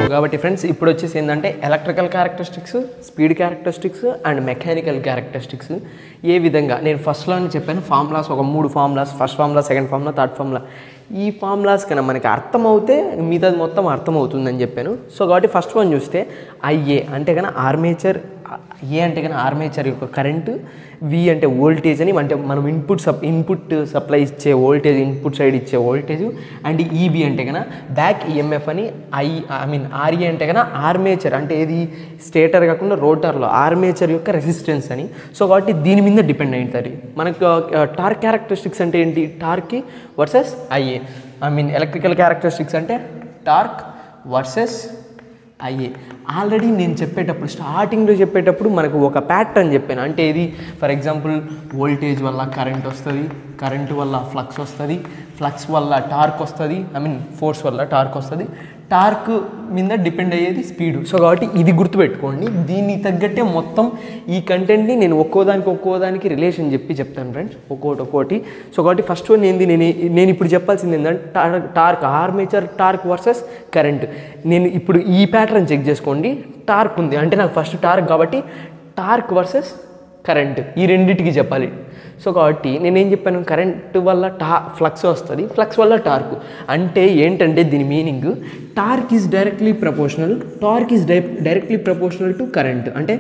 కాబట్టి ఫ్రెండ్స్ ఇప్పుడు వచ్చేసి ఏంటంటే electrical characteristics speed characteristics and mechanical characteristics ఏ విధంగా నేను ఫస్ట్లోనే చెప్పాను ఫార్ములాస్ ఒక మూడు formulas first formula second formula third formula ఈ ఫార్ములాస్ కన్నా మనకి అర్థమవుతే మిగతాది మొత్తం అర్థమవుతుందని చెప్పాను సో కాబట్టి ఫస్ట్ వన్ చూస్తే ఐఏ అంటే కన్నా ఆర్మేచర్ ఏ అంటే కన్నా ఆర్మేచర్ యొక్క కరెంటు వి అంటే వోల్టేజ్ అని అంటే మనం ఇన్పుట్ సప్ ఇన్పుట్ సప్లై ఇచ్చే వోల్టేజ్ ఇన్పుట్ సైడ్ ఇచ్చే వోల్టేజ్ అండ్ ఈబి అంటే కన్నా బ్యాక్ ఈఎంఎఫ్ అని ఐ ఐ మీన్ ఆర్ఏ అంటే కన్నా ఆర్మేచర్ అంటే ఏది స్టేటర్ కాకుండా రోటర్లో ఆర్మేచర్ యొక్క రెసిస్టెన్స్ అని సో కాబట్టి దీని మీద డిపెండ్ అవుతుంది మనకు టార్క్ క్యారెక్టరిస్టిక్స్ అంటే ఏంటి టార్క్కి versus IA I mean electrical characteristics అంటే టార్క్ వర్సెస్ అయ్యే ఆల్రెడీ నేను చెప్పేటప్పుడు స్టార్టింగ్లో చెప్పేటప్పుడు మనకు ఒక ప్యాటర్న్ చెప్పాను అంటే ఇది ఫర్ ఎగ్జాంపుల్ వోల్టేజ్ వల్ల కరెంట్ వస్తుంది కరెంట్ వల్ల ఫ్లక్స్ వస్తుంది ఫ్లక్స్ వల్ల టార్క్ వస్తుంది ఐ మీన్ ఫోర్స్ వల్ల టార్క్ వస్తుంది టార్క్ మీద డిపెండ్ అయ్యేది స్పీడ్ సో కాబట్టి ఇది గుర్తుపెట్టుకోండి దీన్ని తగ్గట్టే మొత్తం ఈ కంటెంట్ని నేను ఒక్కోదానికి ఒక్కోదానికి రిలేషన్ చెప్పి చెప్తాను ఫ్రెండ్స్ ఒక్కోటి ఒక్కోటి సో కాబట్టి ఫస్ట్ వన్ ఏంది నేను నేను ఇప్పుడు చెప్పాల్సింది ఏంటంటే torque torque armature torque versus current నేను ఇప్పుడు ఈ ప్యాటర్న్ చెక్ చేసుకోండి టార్క్ ఉంది అంటే నాకు ఫస్ట్ టార్క్ కాబట్టి టార్క్ వర్సెస్ కరెంట్ ఈ రెండింటికి చెప్పాలి సో కాబట్టి నేనేం చెప్పాను కరెంట్ వల్ల టా ఫ్లక్స్ వస్తుంది ఫ్లక్స్ వల్ల టార్క్ అంటే ఏంటంటే దీని meaning torque is directly proportional torque is die directly proportional to current అంటే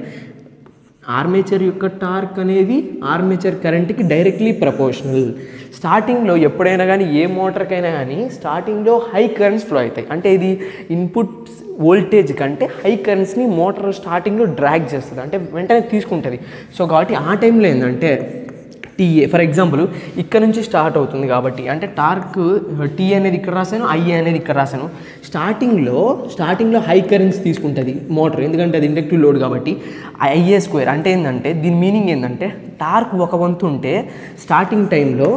ఆర్మేచర్ యొక్క టార్క్ అనేది ఆర్మేచర్ కరెంట్కి డైరెక్ట్లీ ప్రపోర్షనల్ స్టార్టింగ్లో ఎప్పుడైనా కానీ ఏ మోటార్కైనా కానీ స్టార్టింగ్లో హై కరెంట్స్ ఫ్లో అవుతాయి అంటే ఇది ఇన్పుట్ వోల్టేజ్ కంటే హై కరెంట్స్ని మోటార్ స్టార్టింగ్లో డ్రాగ్ చేస్తుంది అంటే వెంటనే తీసుకుంటుంది సో కాబట్టి ఆ టైంలో ఏంటంటే టీఏ ఫర్ ఎగ్జాంపుల్ ఇక్కడ నుంచి స్టార్ట్ అవుతుంది కాబట్టి అంటే టార్క్ టీ అనేది ఇక్కడ రాశాను ఐఏ అనేది ఇక్కడ రాశాను స్టార్టింగ్లో స్టార్టింగ్లో హై కరెంట్స్ తీసుకుంటుంది మోటార్ ఎందుకంటే అది ఇండక్టివ్ లోడ్ కాబట్టి ఐఏ స్క్వేర్ అంటే ఏంటంటే దీని మీనింగ్ ఏంటంటే టార్క్ ఒక వంతు ఉంటే స్టార్టింగ్ టైంలో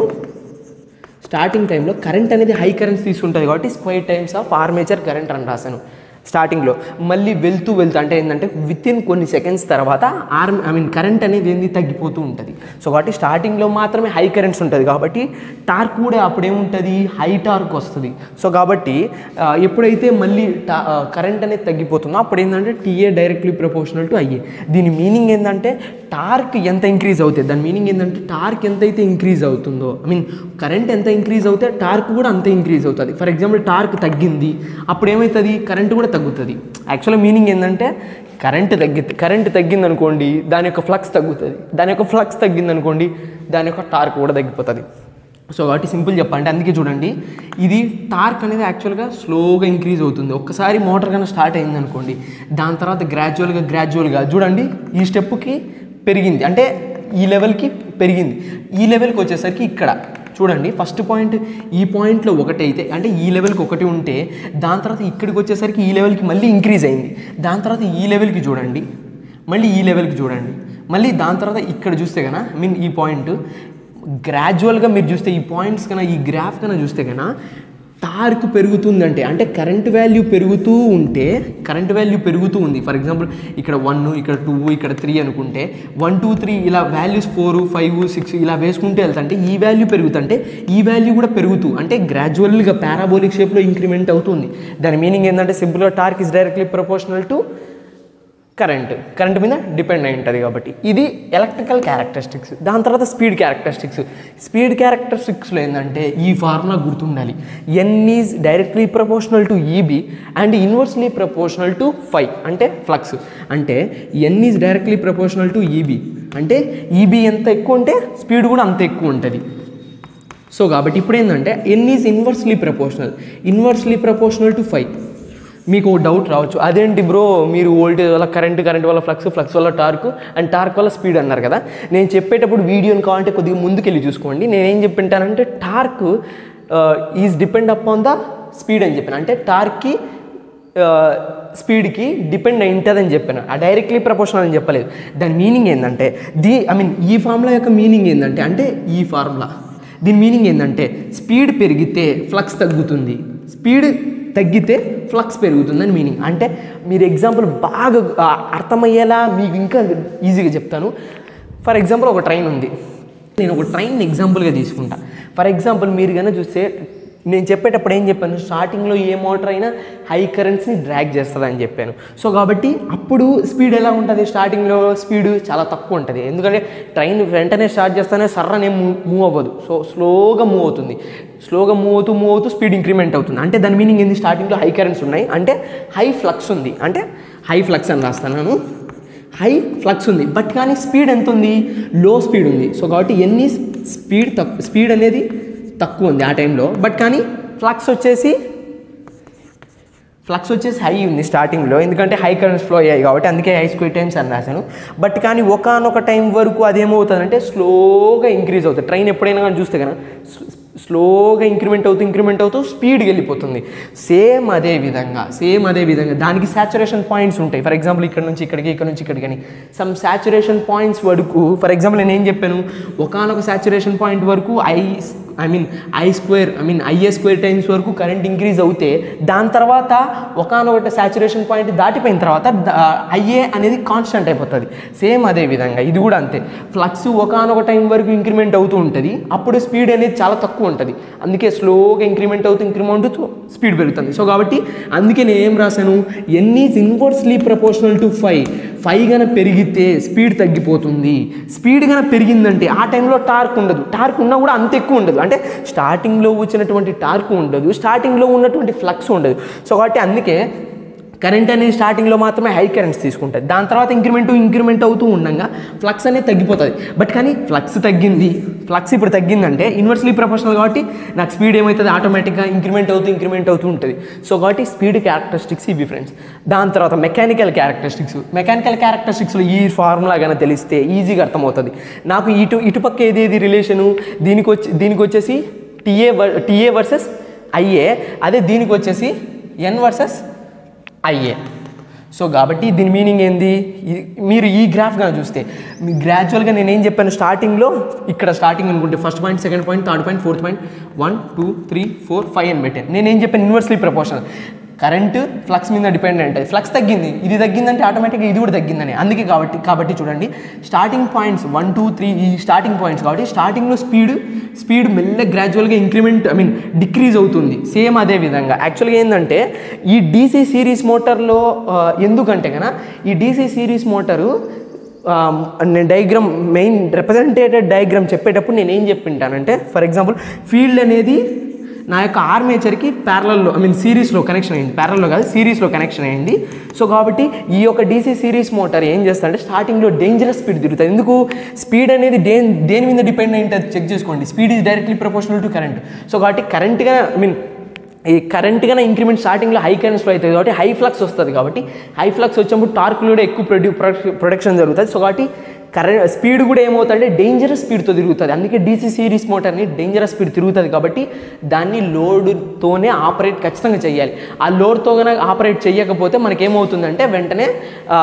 స్టార్టింగ్ టైంలో కరెంట్ అనేది హై కరెంట్స్ తీసుకుంటుంది కాబట్టి square times of armature current అని రాశాను స్టార్టింగ్లో మళ్ళీ వెళ్తూ వెళ్తూ అంటే ఏంటంటే విత్ ఇన్ కొన్ని సెకండ్స్ తర్వాత ఆర్మ్ ఐ మీన్ కరెంట్ అనేది ఏంది తగ్గిపోతూ ఉంటుంది సో కాబట్టి స్టార్టింగ్లో మాత్రమే హై కరెంట్స్ ఉంటుంది కాబట్టి టార్క్ కూడా అప్పుడేముంటుంది హై టార్క్ వస్తుంది సో కాబట్టి ఆ, ఎప్పుడైతే మళ్ళీ టా కరెంట్ అనేది తగ్గిపోతుందో అప్పుడు ఏంటంటే TA directly proportional to IA దీని మీనింగ్ ఏంటంటే టార్క్ ఎంత ఇంక్రీజ్ అవుతుంది దాని మీనింగ్ ఏంటంటే టార్క్ ఎంతైతే ఇంక్రీజ్ అవుతుందో ఐ మీన్ కరెంట్ ఎంత ఇంక్రీజ్ అవుతే టార్క్ కూడా అంతే ఇంక్రీజ్ అవుతుంది ఫర్ ఎగ్జాంపుల్ టార్క్ తగ్గింది అప్పుడు ఏమవుతుంది కరెంట్ కూడా తగ్గుతుంది యాక్చువల్గా మీనింగ్ ఏంటంటే కరెంట్ తగ్గి కరెంట్ తగ్గింది అనుకోండి దాని యొక్క ఫ్లక్స్ తగ్గుతుంది దాని యొక్క ఫ్లక్స్ తగ్గింది అనుకోండి దాని యొక్క టార్క్ కూడా తగ్గిపోతుంది సో కాబట్టి సింపుల్ చెప్పండి అందుకే చూడండి ఇది టార్క్ అనేది యాక్చువల్గా స్లోగా ఇంక్రీజ్ అవుతుంది ఒక్కసారి మోటార్ కన్నా స్టార్ట్ అయింది అనుకోండి దాని తర్వాత గ్రాడ్యువల్గా గ్రాడ్యువల్గా చూడండి ఈ స్టెప్కి పెరిగింది అంటే ఈ లెవెల్కి పెరిగింది ఈ లెవెల్కి వచ్చేసరికి ఇక్కడ చూడండి ఫస్ట్ పాయింట్ ఈ పాయింట్లో ఒకటి అయితే అంటే ఈ లెవెల్కి ఒకటి ఉంటే దాని తర్వాత ఇక్కడికి వచ్చేసరికి ఈ లెవెల్కి మళ్ళీ ఇంక్రీజ్ అయింది దాని తర్వాత ఈ లెవెల్కి చూడండి మళ్ళీ ఈ లెవెల్కి చూడండి మళ్ళీ దాని తర్వాత ఇక్కడ చూస్తే కన్నా మీన్ ఈ పాయింట్ గ్రాడ్యువల్గా మీరు చూస్తే ఈ పాయింట్స్ కన్నా ఈ గ్రాఫ్ కన్నా చూస్తే కన్నా టార్క్ పెరుగుతుందంటే అంటే కరెంట్ వాల్యూ పెరుగుతూ ఉంటే కరెంట్ వాల్యూ పెరుగుతూ ఉంది ఫర్ ఎగ్జాంపుల్ ఇక్కడ వన్ ఇక్కడ టూ ఇక్కడ త్రీ అనుకుంటే వన్ టూ త్రీ ఇలా వాల్యూస్ ఫోర్ ఫైవ్ సిక్స్ ఇలా వేసుకుంటే వెళ్తుంటే ఈ వాల్యూ పెరుగుతుంటే ఈ వాల్యూ కూడా పెరుగుతూ అంటే గ్రాడ్యువల్గా పారాబోలిక్ షేప్లో ఇంక్రిమెంట్ అవుతుంది దాని మీనింగ్ ఏంటంటే సింపుల్గా torque is directly proportional to current current మీద డిపెండ్ అయి ఉంటుంది కాబట్టి ఇది ఎలక్ట్రికల్ క్యారెక్టరిస్టిక్స్ దాని తర్వాత స్పీడ్ క్యారెక్టరిస్టిక్స్ స్పీడ్ క్యారెక్టరిస్టిక్స్లో ఏంటంటే ఈ ఫార్ములా గుర్తుండాలి N is directly proportional to EB and inversely proportional to five అంటే ఫ్లక్స్ అంటే N is directly proportional to EB అంటే ఈబీ ఎంత ఎక్కువ ఉంటే స్పీడ్ కూడా అంత ఎక్కువ ఉంటుంది సో కాబట్టి ఇప్పుడు ఏంటంటే N is inversely proportional inversely proportional to five మీకు ఓ డౌట్ రావచ్చు అదేంటి బ్రో మీరు వోల్టేజ్ వల్ల కరెంట్ కరెంట్ వల్ల ఫ్లక్స్ ఫ్లక్స్ వల్ల టార్క్ అండ్ టార్క్ వల్ల స్పీడ్ అన్నారు కదా నేను చెప్పేటప్పుడు వీడియోని కావాలంటే కొద్దిగా ముందుకెళ్ళి చూసుకోండి నేనేం చెప్పింటానంటే torque is depend upon the speed అని చెప్పాను అంటే టార్క్కి స్పీడ్కి డిపెండ్ అయి ఉంటుందని చెప్పాను ఆ డైరెక్ట్లీ ప్రపోర్షనల్ అని చెప్పలేదు దాని మీనింగ్ ఏంటంటే దీ ఐ మీన్ ఈ ఫార్ములా యొక్క మీనింగ్ ఏంటంటే అంటే ఈ ఫార్ములా దీని మీనింగ్ ఏంటంటే స్పీడ్ పెరిగితే ఫ్లక్స్ తగ్గుతుంది స్పీడ్ తగ్గితే ఫ్లక్స్ పెరుగుతుందని మీనింగ్ అంటే మీరు ఎగ్జాంపుల్ బాగా ఆ, అర్థమయ్యేలా మీకు ఇంకా ఈజీగా చెప్తాను ఫర్ ఎగ్జాంపుల్ ఒక ట్రైన్ ఉంది నేను ఒక ట్రైన్ ఎగ్జాంపుల్గా తీసుకుంటా ఫర్ ఎగ్జాంపుల్ మీరు కనుక చూస్తే నేను చెప్పేటప్పుడు ఏం చెప్పాను స్టార్టింగ్లో ఏ మోటార్ అయినా హై కరెంట్స్ని డ్రాగ్ చేస్తుంది అని చెప్పాను సో కాబట్టి అప్పుడు స్పీడ్ ఎలా ఉంటుంది స్టార్టింగ్లో స్పీడ్ చాలా తక్కువ ఉంటుంది ఎందుకంటే ట్రైన్ వెంటనే స్టార్ట్ చేస్తేనే సర్రనే మూవ్ మూవ్ అవ్వదు సో స్లోగా మూవ్ అవుతుంది స్లోగా మూవ్ అవుతూ మూవ్ అవుతూ స్పీడ్ ఇంక్రిమెంట్ అవుతుంది అంటే దాని మీనింగ్ ఏంది స్టార్టింగ్లో హై కరెంట్స్ ఉన్నాయి అంటే హై ఫ్లక్స్ ఉంది అంటే హై ఫ్లక్స్ అని రాస్తాను హై ఫ్లక్స్ ఉంది బట్ కానీ స్పీడ్ ఎంత ఉంది లో స్పీడ్ ఉంది సో కాబట్టి ఎన్ని స్పీడ్ తక్కువ స్పీడ్ అనేది తక్కువ ఉంది ఆ టైంలో బట్ కానీ ఫ్లక్స్ వచ్చేసి ఫ్లక్స్ వచ్చేసి హై ఉంది స్టార్టింగ్లో ఎందుకంటే హై కరెంట్స్ ఫ్లో అయ్యాయి కాబట్టి అందుకే హై స్క్వేర్ టైమ్స్ అని రాశాను బట్ కానీ ఒకనొక టైం వరకు అదేమవుతుందంటే స్లోగా ఇంక్రీజ్ అవుతుంది ట్రైన్ ఎప్పుడైనా కానీ చూస్తే కదా స్లోగా ఇంక్రిమెంట్ అవుతూ ఇంక్రిమెంట్ అవుతూ స్పీడ్కి వెళ్ళిపోతుంది సేమ్ అదే విధంగా సేమ్ అదే విధంగా దానికి సాచురేషన్ పాయింట్స్ ఉంటాయి ఫర్ ఎగ్జాంపుల్ ఇక్కడ నుంచి ఇక్కడికి ఇక్కడ నుంచి ఇక్కడికి అని సమ్ సాచురేషన్ పాయింట్స్ వరకు ఫర్ ఎగ్జాంపుల్ నేను ఏం చెప్పాను ఒకనొక సాచురేషన్ పాయింట్ వరకు I I mean I square I mean IA square times వరకు కరెంట్ ఇంక్రీజ్ అవుతే దాని తర్వాత ఒకనొకటి సాచురేషన్ పాయింట్ దాటిపోయిన తర్వాత ఐఏ అనేది కాన్స్టెంట్ అయిపోతుంది సేమ్ అదే విధంగా ఇది కూడా అంతే ఫ్లక్స్ ఒకనొక టైం వరకు ఇంక్రిమెంట్ అవుతూ ఉంటుంది అప్పుడు స్పీడ్ అనేది చాలా తక్కువ ఉంటుంది అందుకే స్లోగా ఇంక్రిమెంట్ అవుతూ ఇంక్రిమెంట్ అవుతూ స్పీడ్ పెరుగుతుంది సో కాబట్టి అందుకే నేను ఏం రాశాను ఎన్ని inversely proportional to five five గన పెరిగితే స్పీడ్ తగ్గిపోతుంది స్పీడ్ గన పెరిగిందంటే ఆ టైంలో టార్క్ ఉండదు టార్క్ ఉన్నా కూడా అంత ఎక్కువ ఉండదు అంటే స్టార్టింగ్లో వచ్చినటువంటి టార్క్ ఉండదు స్టార్టింగ్లో ఉన్నటువంటి ఫ్లక్స్ ఉండదు సో కాబట్టి అందుకే కరెంట్ అనేది స్టార్టింగ్లో మాత్రమే హై కరెంట్స్ తీసుకుంటుంది దాని తర్వాత ఇంక్రిమెంట్ ఇంక్రిమెంట్ అవుతూ ఉండగా ఫ్లక్స్ అనేది తగ్గిపోతుంది బట్ కానీ ఫ్లక్స్ తగ్గింది ఫ్లక్స్ ఇప్పుడు తగ్గిందంటే ఇన్వర్స్లీ ప్రొఫెషనల్ కాబట్టి నాకు స్పీడ్ ఏమవుతుంది ఆటోమేటిక్గా ఇంక్రిమెంట్ అవుతూ ఇంక్రిమెంట్ అవుతూ ఉంటుంది సో కాబట్టి స్పీడ్ క్యారెక్టరిస్టిక్స్ ఇవి ఫ్రెండ్స్ దాని తర్వాత మెకానికల్ క్యారెక్టరిస్టిక్స్ మెకానికల్ క్యారెక్టరిస్టిక్స్లో ఈ ఫార్ములా కానీ తెలిస్తే ఈజీగా అర్థమవుతుంది నాకు ఇటు ఇటుపక్క ఏది ఏది రిలేషను దీనికి వచ్చి దీనికి వచ్చేసి టీఏ టీఏ వర్సెస్ ఐఏ అదే దీనికి వచ్చేసి ఎన్ వర్సెస్ ఐఏ సో కాబట్టి దీని మీనింగ్ ఏంది ఈ- మీరు ఈ గ్రాఫ్ కానీ చూస్తే మీ గ్రాడ్యువల్గా నేను ఏం చెప్పాను స్టార్టింగ్లో ఇక్కడ స్టార్టింగ్ అనుకుంటే first point second point third point fourth point one two three four five అని పెట్టాను నేను ఏం చెప్పాను ఇన్వర్స్లీ ప్రపోర్షనల్ కరెంట్ ఫ్లక్స్ మీద డిపెండెంట్ అది ఫ్లక్స్ తగ్గింది ఇది తగ్గిందంటే ఆటోమేటిక్గా ఇది కూడా తగ్గిందని అందుకే కాబట్టి కాబట్టి చూడండి starting points one two three ఈ స్టార్టింగ్ పాయింట్స్ కాబట్టి స్టార్టింగ్లో స్పీడ్ స్పీడ్ మెల్ల గ్రాడ్యువల్గా ఇంక్రిమెంట్ ఐ మీన్ డిక్రీజ్ అవుతుంది సేమ్ అదే విధంగా యాక్చువల్గా ఏంటంటే ఈ డీసీ సిరీస్ మోటార్లో ఎందుకంటే కనుక ఈ డీసీ సిరీస్ మోటారు ఆ, నేను డయాగ్రామ్ మెయిన్ రిప్రజెంటేటెడ్ డయాగ్రామ్ చెప్పేటప్పుడు నేను ఏం చెప్పింటానంటే ఫర్ ఎగ్జాంపుల్ ఫీల్డ్ అనేది నా యొక్క ఆర్మేచర్కి ప్యారలలో ఐ మీన్ సిరీస్లో కనెక్షన్ అయింది ప్యారల్లో కాదు సిరీస్లో కనెక్షన్ అయింది సో కాబట్టి ఈ యొక్క డీసీ సిరీస్ మోటార్ ఏం చేస్తారంటే స్టార్టింగ్లో డేంజరస్ స్పీడ్ తిరుగుతుంది ఎందుకు స్పీడ్ అనేది దే దేని మీద డిపెండ్ అయింది అది చెక్ చేసుకోండి speed is directly proportional to current so కాబట్టి కరెంట్గా ఐ మీన్ ఈ కరెంట్ కన్నా ఇంక్రిమెంట్ స్టార్టింగ్లో హై కరెంట్స్ ఫ్లో అవుతుంది కాబట్టి హై ఫ్లక్స్ వస్తుంది కాబట్టి హై ఫ్లక్స్ వచ్చినప్పుడు టార్క్ కూడా ఎక్కువ ప్రొడ్యూ ప్రొడక్షన్ జరుగుతుంది సో కాబట్టి కరెంట్ స్పీడ్ కూడా ఏమవుతుందంటే డేంజరస్ స్పీడ్తో తిరుగుతుంది అందుకే డీసీ సిరీస్ మోటార్ని డేంజరస్ స్పీడ్ తిరుగుతుంది కాబట్టి దాన్ని లోడ్తోనే ఆపరేట్ ఖచ్చితంగా చేయాలి ఆ లోడ్తో కనుక ఆపరేట్ చేయకపోతే మనకేమవుతుందంటే వెంటనే ఆ,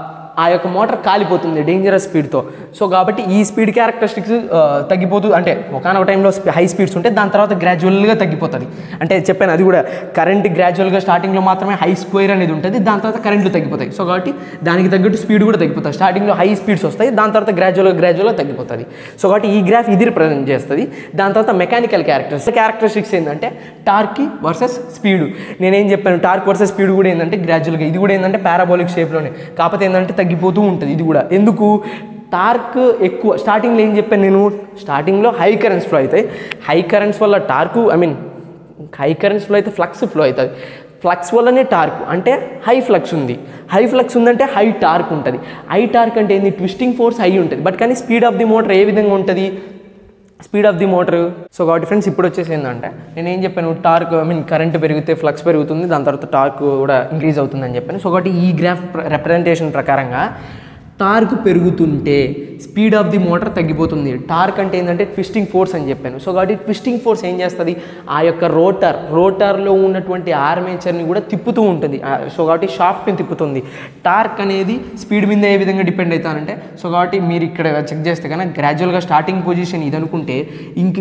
ఆ యొక్క మోటార్ కాలిపోతుంది డేంజరస్ స్పీడ్తో సో కాబట్టి ఈ స్పీడ్ క్యారెక్టరిస్టిక్స్ తగ్గిపోతూ అంటే ఒకనొక టైంలో హై స్పీడ్స్ ఉంటే దాని తర్వాత గ్రాడ్యువల్గా తగ్గిపోతుంది అంటే చెప్పాను అది కూడా కరెంట్ గ్రాడ్యువల్గా స్టార్టింగ్లో మాత్రమే హై స్క్వేర్ అనేది ఉంటుంది దాని తర్వాత కరెంట్లు తగ్గిపోతాయి సో కాబట్టి దానికి తగ్గట్టు స్పీడ్ కూడా తగ్గిపోతుంది స్టార్టింగ్లో హై స్పీడ్స్ వస్తాయి దాని తర్వాత గ్రాడ్యువల్గా గ్రాడ్యువల్గా తగ్గిపోతుంది సో కాబట్టి ఈ గ్రాఫ్ ఇది రిప్రజెంట్ చేస్తుంది దాని తర్వాత మెకానికల్ క్యారెక్టర్స్ క్యారెక్టరిస్టిక్స్ ఏంటంటే టార్క్ వర్సెస్ స్పీడ్ నేనేం చెప్పాను టార్క్ వర్సెస్ స్పీడ్ కూడా ఏంటంటే గ్రాడ్యువల్గా ఇది కూడా ఏంటంటే పారాబోలిక్ షేప్లోనే కాకపోతే ఏంటంటే తగ్గిపోతూ ఉంటుంది ఇది కూడా ఎందుకు టార్క్ ఎక్కువ స్టార్టింగ్లో ఏం చెప్పాను నేను స్టార్టింగ్లో హై కరెంట్స్ ఫ్లో అవుతాయి హై కరెంట్స్ వల్ల torque I mean high currents flow అయితే ఫ్లక్స్ ఫ్లో అవుతుంది ఫ్లక్స్ వల్లనే టార్క్ అంటే హై ఫ్లక్స్ ఉంది హై ఫ్లక్స్ ఉందంటే హై టార్క్ ఉంటుంది హై టార్క్ అంటే ఏంది ట్విస్టింగ్ ఫోర్స్ హై ఉంటుంది బట్ కానీ స్పీడ్ ఆఫ్ ది మోటార్ ఏ విధంగా ఉంటుంది speed of the motor so కాబట్టి ఫ్రెండ్స్ ఇప్పుడు వచ్చేసి ఏంటంటే నేను ఏం చెప్పాను టార్క్ ఐ మీన్ కరెంట్ పెరిగితే ఫ్లక్స్ పెరుగుతుంది దాని తర్వాత టార్క్ కూడా ఇంక్రీజ్ అవుతుందని చెప్పాను సో కాబట్టి ఈ గ్రాఫ్ రిప్రజెంటేషన్ ప్రకారంగా టార్క్ పెరుగుతుంటే స్పీడ్ ఆఫ్ ది మోటార్ తగ్గిపోతుంది టార్క్ అంటే ఏంటంటే ట్విస్టింగ్ ఫోర్స్ అని చెప్పాను సో కాబట్టి ట్విస్టింగ్ ఫోర్స్ ఏం చేస్తుంది ఆ యొక్క రోటర్ రోటర్లో ఉన్నటువంటి ఆర్మేచర్ని కూడా తిప్పుతూ ఉంటుంది ఆ, సో కాబట్టి షాఫ్ట్ని తిప్పుతుంది టార్క్ అనేది స్పీడ్ మీద ఏ విధంగా డిపెండ్ అవుతానంటే సో కాబట్టి మీరు ఇక్కడ చెక్ చేస్తే కనుక గ్రాడ్యువల్గా స్టార్టింగ్ పొజిషన్ ఇది అనుకుంటే ఇంక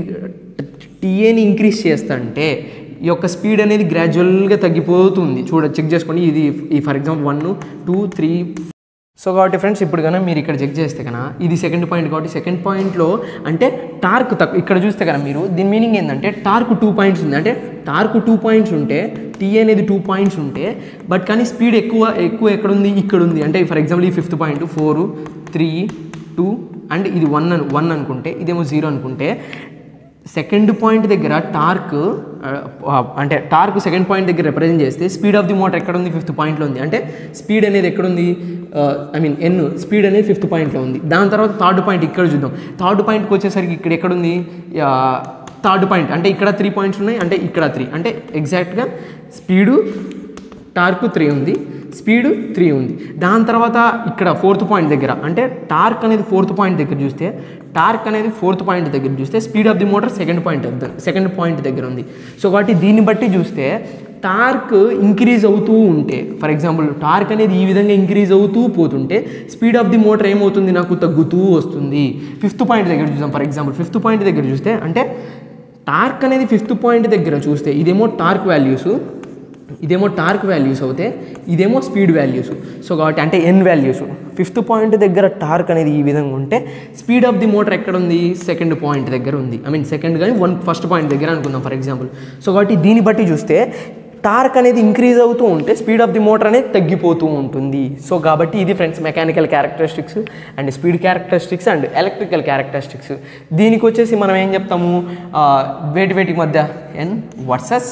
టీఏని ఇంక్రీజ్ చేస్తంటే ఈ యొక్క స్పీడ్ అనేది గ్రాడ్యువల్గా తగ్గిపోతుంది చూడ చెక్ చేసుకోండి ఇది ఈ for example one two three so కాబట్టి ఫ్రెండ్స్ ఇప్పుడు కనుక మీరు ఇక్కడ చెక్ చేస్తే కనుక ఇది సెకండ్ పాయింట్ కాబట్టి సెకండ్ పాయింట్లో అంటే టార్క్ తక్కువ ఇక్కడ చూస్తే కనుక మీరు దీని మీనింగ్ ఏంటంటే టార్క్ టూ పాయింట్స్ ఉంది అంటే టార్క్ టూ పాయింట్స్ ఉంటే టీ అనేది టూ పాయింట్స్ ఉంటే బట్ కానీ స్పీడ్ ఎక్కువ ఎక్కువ ఎక్కడ ఉంది ఇక్కడ ఉంది అంటే ఫర్ ఎగ్జాంపుల్ ఈ fifth point four three two and ఇది వన్ అను వన్ అనుకుంటే ఇదేమో జీరో అనుకుంటే సెకండ్ పాయింట్ దగ్గర టార్క్ ఆ, అంటే టార్క్ సెకండ్ పాయింట్ దగ్గర రిప్రజెంట్ చేస్తే స్పీడ్ ఆఫ్ ది మోటార్ ఎక్కడ ఉంది ఫిఫ్త్ పాయింట్లో ఉంది అంటే స్పీడ్ అనేది ఎక్కడ ఉంది ఐ మీన్ ఎన్ స్పీడ్ అనేది ఫిఫ్త్ పాయింట్లో ఉంది దాని తర్వాత థర్డ్ పాయింట్ ఇక్కడ చూద్దాం థర్డ్ పాయింట్కి వచ్చేసరికి ఇక్కడ ఎక్కడ ఉంది థర్డ్ పాయింట్ అంటే ఇక్కడ త్రీ పాయింట్స్ ఉన్నాయి అంటే ఇక్కడ త్రీ అంటే ఎగ్జాక్ట్గా స్పీడు టార్క్ త్రీ ఉంది స్పీడ్ త్రీ ఉంది దాని తర్వాత ఇక్కడ ఫోర్త్ పాయింట్ దగ్గర అంటే టార్క్ అనేది ఫోర్త్ పాయింట్ దగ్గర చూస్తే టార్క్ అనేది ఫోర్త్ పాయింట్ దగ్గర చూస్తే speed of the motor second point second point దగ్గర ఉంది సో కాబట్టి దీన్ని బట్టి చూస్తే టార్క్ ఇంక్రీజ్ అవుతూ ఉంటే ఫర్ ఎగ్జాంపుల్ టార్క్ అనేది ఈ విధంగా ఇంక్రీజ్ అవుతూ పోతుంటే స్పీడ్ ఆఫ్ ది మోటార్ ఏమవుతుంది నాకు తగ్గుతూ వస్తుంది ఫిఫ్త్ పాయింట్ దగ్గర చూద్దాం ఫర్ ఎగ్జాంపుల్ ఫిఫ్త్ పాయింట్ దగ్గర చూస్తే అంటే టార్క్ అనేది ఫిఫ్త్ పాయింట్ దగ్గర చూస్తే ఇదేమో టార్క్ వాల్యూస్ ఇదేమో టార్క్ వాల్యూస్ అవుతే ఇదేమో స్పీడ్ వాల్యూస్ సో కాబట్టి అంటే ఎన్ వాల్యూస్ ఫిఫ్త్ పాయింట్ దగ్గర టార్క్ అనేది ఈ విధంగా ఉంటే స్పీడ్ ఆఫ్ ది మోటార్ ఎక్కడ ఉంది సెకండ్ పాయింట్ దగ్గర ఉంది ఐ మీన్ సెకండ్ కానీ వన్ ఫస్ట్ పాయింట్ దగ్గర అనుకుందాం ఫర్ ఎగ్జాంపుల్ సో కాబట్టి దీన్ని బట్టి చూస్తే టార్క్ అనేది ఇంక్రీజ్ అవుతూ ఉంటే స్పీడ్ ఆఫ్ ది మోటార్ అనేది తగ్గిపోతూ ఉంటుంది సో కాబట్టి ఇది friends mechanical characteristics and speed characteristics and electrical characteristics దీనికి వచ్చేసి మనం ఏం చెప్తాము ఆ, వేటి వేటి మధ్య ఎన్ వర్సెస్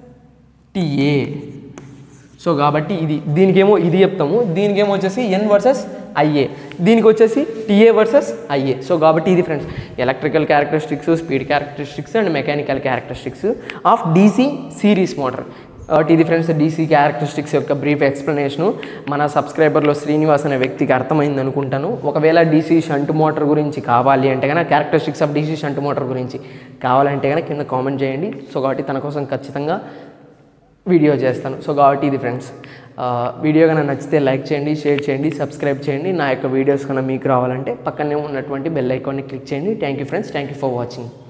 టీఏ సో కాబట్టి ఇది దీనికేమో ఇది చెప్తాము దీనికేమో వచ్చేసి ఎన్ వర్సెస్ ఐఏ దీనికి వచ్చేసి టీఏ వర్సెస్ ఐఏ సో కాబట్టి ఇది friends electrical characteristics speed characteristics and mechanical characteristics of DC series motor కాబట్టి ఇది ఫ్రెండ్స్ డీసీ క్యారెక్టరిస్టిక్స్ యొక్క బ్రీఫ్ ఎక్స్ప్లెనేషను మన సబ్స్క్రైబర్లో శ్రీనివాస్ అనే వ్యక్తికి అర్థమైంది అనుకుంటాను ఒకవేళ డీసీ షంట్ మోటార్ గురించి కావాలి అంటే కనుక characteristics of DC shunt motor గురించి కావాలంటే కనుక కింద కామెంట్ చేయండి సో కాబట్టి తన కోసం ఖచ్చితంగా వీడియో చేస్తాను సో కాబట్టి ఇది ఫ్రెండ్స్ ఆ, వీడియో కనుక నచ్చితే లైక్ చేయండి షేర్ చేయండి సబ్స్క్రైబ్ చేయండి నా యొక్క వీడియోస్ కన్నా మీకు రావాలంటే పక్కనే ఉన్నటువంటి బెల్ ఐకాన్ని క్లిక్ చేయండి thank you friends thank you for watching